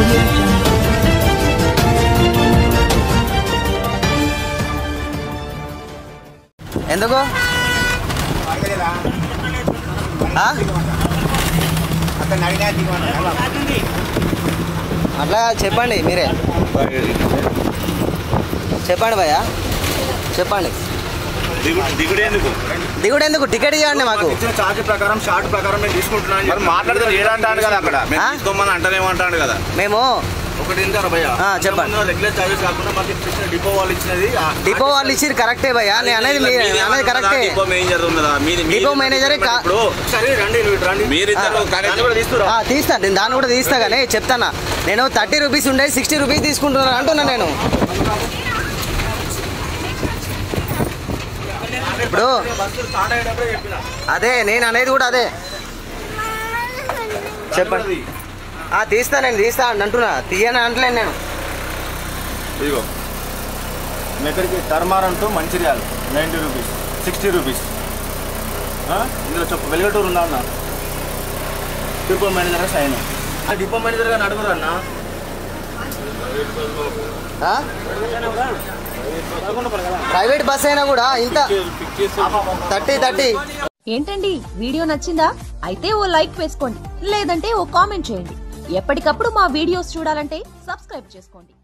audio jungle. ఎందుకు ఆ? అట్లా చెప్పండి మీరే చెప్పండి భయ్యా చెప్పండి దిగుడు ఎందుకు దిగుడు ఎందుకు టికెట్ ఇవ్వండి మాకు ఇచ్చిన చార్జ్ ప్రకారం షార్ట్ ప్రకారం నేను తీసుకుంటున్నాను మరి మాట్లాడితే ఏడంటాడు కదా అక్కడ మేము ఆ? తీసుకోమని అంటానేమంటాడు కదా మేము ఒకటి ఇంటారు భయ్య ఆ, చెప్పండి. రెగ్యులర్ చార్జెస్ కాకుండా మాకు ఇచ్చిన డిపో వాళ్ళు ఇచ్చినది ఆ- డిపో వాళ్ళు ఇచ్చిర్రు కరెక్టే భయ్యా నేను అనేది మీ- మీది అనేది కరెక్టే డిపో మేనేజర్ ఉన్నదా మీది మీది- డిపో మేనేజరే కా- ఇప్పుడు సరే రండి నువ్వు ఇటు రండి మీరిద్దరు ఆ. కానీ కూడా తీసుకురా ఆ, తీస్తా నేను దాన్ని కూడా తీస్తా కానీ చెప్తానా నేను థర్టీ రూపీస్ ఉండే సిక్స్టీ రూపీస్ తీసుకుంటున్నాను అంటున్నా నేను ఇప్పుడు బస్సు స్టార్ట్ అయ్యేటప్పుడే చెప్పిన అదే నేను అనేది కూడా అదే చెప్పండి ఆ, తీస్తా నేను తీస్తా అని అంటున్నా తీయని అంటలేను నేను ఇదిగో ఎక్కడికి టర్మారన్ to Mancherial ninety rupees sixty rupees ఇందులో చెప్పు వెలుగటూరు ఉందా అన్న డిపో మేనేజర్ సైన్ ఆ డిపో మేనేజర్ గారిని అడుగురు అన్న ఆ? ప్రైవేట్ బస్ అయినా కూడా ఇంత థర్టీ థర్టీ ఏంటండి వీడియో నచ్చిందా అయితే ఓ లైక్ వేసుకోండి లేదంటే ఓ కామెంట్ చేయండి ఎప్పటికప్పుడు మా వీడియోస్ చూడాలంటే సబ్స్క్రైబ్ చేసుకోండి